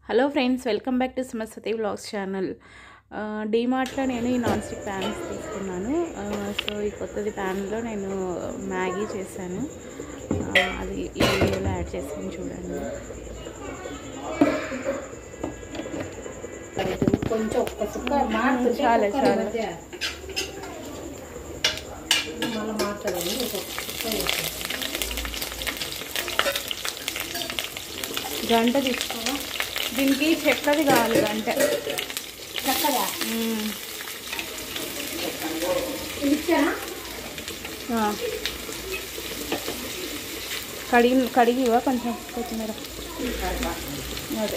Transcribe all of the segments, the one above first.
Hello friends welcome back to Samaswathi vlogs channel డీమార్ట్లో నేను ఈ నాన్ స్టిక్ ప్యాన్స్ తీసుకున్నాను ఆ, సో ఈ కొత్తది ప్యాన్లో నేను మ్యాగీ చేశాను ఆ, అది ఈ వీడియోలో యాడ్ చేసాను చూడండి కొంచెం ఒక్క చుక్క మారుతుంటే చాలు, కుక్కర్ చాలు. మధ్య. మళ్ళీ మాట్లాడండి ఇంకొక చుక్క వేసేసి. గంట తీసుకోవా దీనికి చెక్కది కావాలి గంట చక్కగా మ్మ్. ఇది ఇచ్చానా ఆ. కడిగి కడిగివా కొంచెం కొత్తిమీర అదే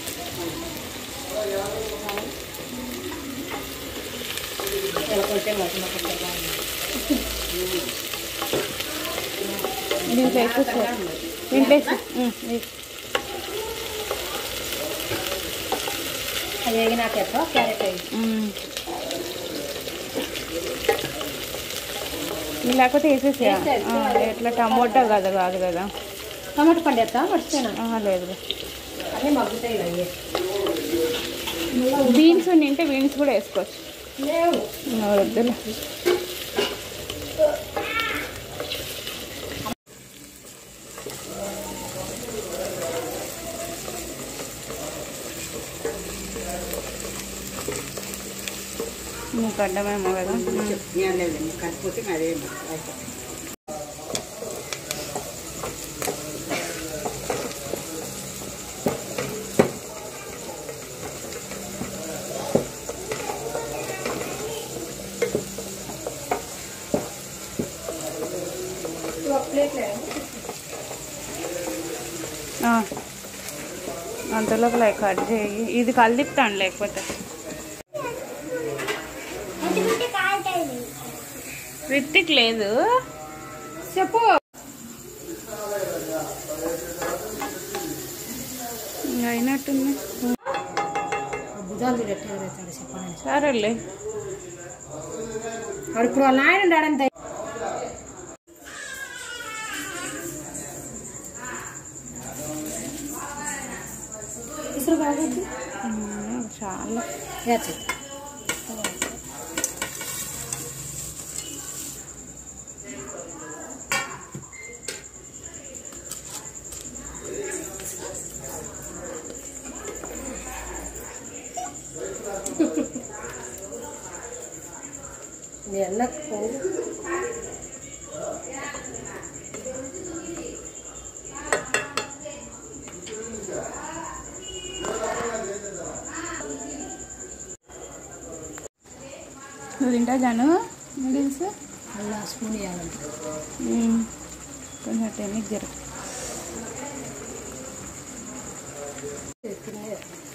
ఇలా కొంచెం కొంచెం కొంచెం బాగుంది. దీంట్లో వేసేసారు దీంట్లో వేసి మ్మ్, వేసి. అది వేగినాకేతో క్యారెట్ వేయి. మ్మ్. ఇది లేకపోతే వేసేసా వేసేయ్. ఎట్లా టమోటా కదా కాదు కదా టమాటా పండు వేస్తా మర్చిపోయినా ఆహా, లేదు అన్నీ మగ్గుతాయి ఇలా అయ్యి. బీన్స్ ఉంటే బీన్స్ కూడా వేసుకోవచ్చు లేవు ఆ, వద్దులే నీకు అడ్డమేమో కదా మ్మ్. కాకపోతే అదే ఆ. అంతలోపల కట్ చేయి ఇది కలిదిప్తాను లేకపోతే రిత్తిక్ లేదు చెప్పు ఇంకా అయినట్టుంది భుజాలు తిరగట్టు ఎగరేస్తాడు చెప్పండి సరేలే వాడు ఇప్పుడు వాళ్ళ ఆయన ఉన్నాడంతే ఇసురు బాగుంది మ్మ్, చాలా వేచ్చు ఎన్నకు పోవు నువ్వు తింటా జాను నూడిల్స్ అలా స్పూన్ వేయాలంట మ్మ్. కొంచెం టెన్నిక్ జర తినే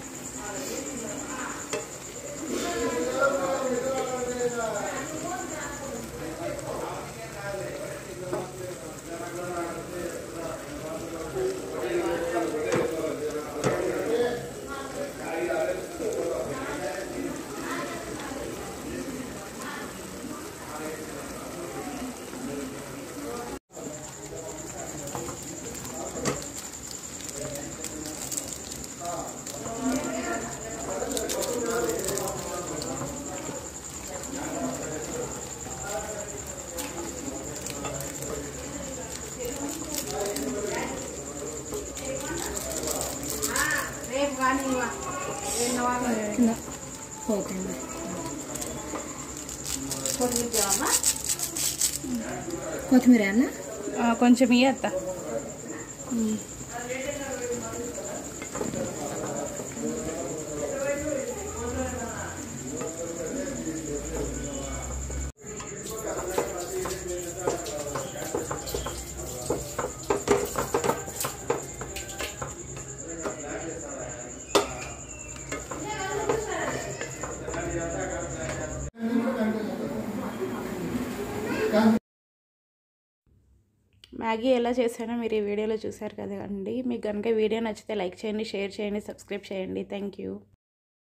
కింద పోతుంది కొత్తిమీర అన్న ఆ, కొంచెం ఇయ్యత్త మ్యాగీ ఎలా చేశానో మీరు ఈ వీడియోలో చూశారు కదండి మీకు కనుక వీడియో నచ్చితే లైక్ చేయండి షేర్ చేయండి సబ్స్క్రైబ్ చేయండి థ్యాంక్ యూ